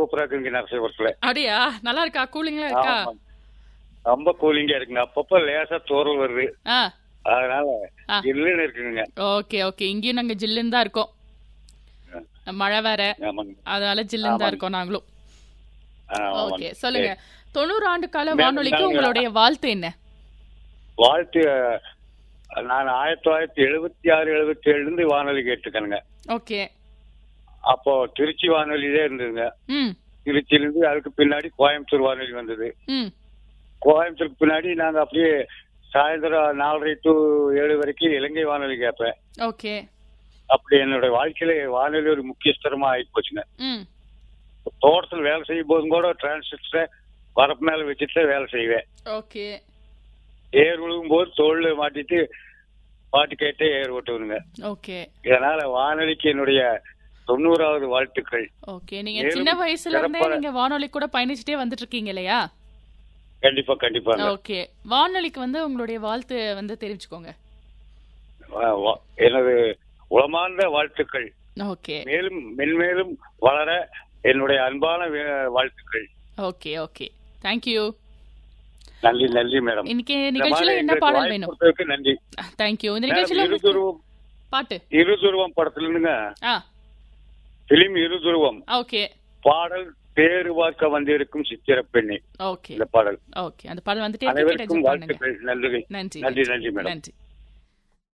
சூப்பரா இருக்குங்க நரசிபுரத்துல அப்படியா நல்லா இருக்கா கூலிங்களா இருக்கா ஆமா. ரொம்ப கூலிங்கா இருக்குங்க அப்பப்ப லேசா தூரல் வருது ஆ அதனால ஆ. இல்லைன்னு இருக்குங்க ஓகே ஓகே இங்கேயும் நாங்க ஜில்லுன்னு தான் இருக்கோம் மழை வேற ஆமாங்க அதனால ஜில்லுன்னு தான் இருக்கோம் நாங்களும் ஆ, ஆமாங்க. ஓகே சொல்லுங்க தொண்ணூறு ஆண்டு கால மேடம், வானொலிக்கு நாங்க- உங்களுடைய வாழ்த்து என்ன வாழ்த்து அஹ், நான் ஆயிரத்தி தொள்ளாயிரத்தி எழுபத்தி ஆறு எழுபத்தி ஏழுல இருந்து வானொலி கேட்டுருக்கேனுங்க ஓகே அப்போ திருச்சி வானொலியிலே இருந்ததுங்க ம் திருச்சியில இருந்து அதுக்கு பின்னாடி கோயம்புத்தூர் வானொலி வந்தது ம் கோயம்புத்தூருக்கு பின்னாடி நாங்க அப்படியே சாயந்தரம் நாலரை டு ஏழு வரைக்கும் இலங்கை வானொலி கேட்பேன் ஓகே அப்படி என்னுடைய வாழ்க்கையில வானொலி ஒரு முக்கியஸ்தரமா ஆகி போச்சுங்க ம் தோட்டத்தில் வேலை செய்யும் போதும் கூட டிரான்சிஸ்டரை வரப்பு மேல வச்சுட்டு வேலை செய்வேன் ஓகே ஏர் உழுகும் போது தோல்ல மாட்டிட்டு பாட்டு கேட்டே ஏர் ஓட்டுவனுங்க ஓகே இதனால வானொலிக்கு என்னுடைய தொண்ணூறாவது வாழ்த்துக்கள் ஓகே நீங்க மேலும் சின்ன வயசுல இருந்தே சிறப்பான- நீங்க வானொலி கூட பயணிச்சுட்டே வந்துட்டு இருக்கீங்க இல்லையா கண்டிப்பா கண்டிப்பாங்க ஓகே வானொலிக்கு வந்து உங்களுடைய வாழ்த்து வந்து தெரிவிச்சுக்கோங்க வா- வா- எனது உளமார்ந்த வாழ்த்துக்கள் ஓகே மேலும் மென்மேலும் வளர என்னுடைய அன்பான வே- வாழ்த்துக்கள் ஓகே ஓகே தேங்க்யூ நன்றி நன்றி மேடம் இன்னைக்கு இந்த நிகழ்ச்சியில மாதிரி என்ன எங்களுக்கு பாடல் வாய்ப்பு வேணும் கொடுத்ததுக்கு நன்றி தேங்க்யூ இந்த மேடம், நிகழ்ச்சியில உங்களுக்கு இருதுருவம் பாட்டு இருதுருவம் படத்துல இருந்துங்க ஆ பிலிம் இருதுருவம் ஓகே பாடல் பேரு பார்க்க வந்திருக்கும் சித்திர பெண்ணே ஓகே இந்த பாடல் ஓகே அந்த பாடல் வந்துட்டே இருக்கு கேட்டு அனைவருக்கும் enjoy பண்ணுங்க வாழ்த்துக்கள் நன்றி நன்றி நன்றி நன்றி மேடம் நன்றி